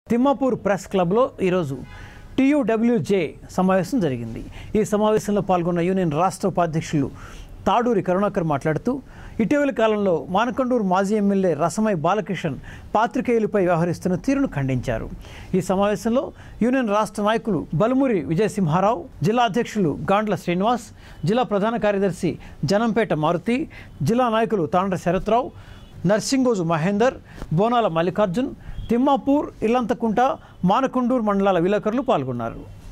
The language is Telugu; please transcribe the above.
తిమ్మాపూర్ ప్రెస్ క్లబ్లో ఈరోజు టీయూడబ్ల్యూజే సమావేశం జరిగింది ఈ సమావేశంలో పాల్గొన్న యూనియన్ రాష్ట్ర ఉపాధ్యక్షులు తాడూరి కరుణాకర్ మాట్లాడుతూ ఇటీవలి కాలంలో మానకొండూరు మాజీ ఎమ్మెల్యే రసమై బాలకిషన్ పాత్రికేయులపై వ్యవహరిస్తున్న తీరును ఖండించారు ఈ సమావేశంలో యూనియన్ రాష్ట్ర నాయకులు బలుమూరి విజయసింహారావు జిల్లా అధ్యక్షులు గాండ్ల శ్రీనివాస్ జిల్లా ప్రధాన కార్యదర్శి జనంపేట మారుతి జిల్లా నాయకులు తాండ్ర శరత్రావు నర్సింగోజు మహేందర్ బోనాల మల్లికార్జున్ తిమ్మాపూర్ ఇల్లంతకుంట మానకొండూరు మండలాల విలేకరులు పాల్గొన్నారు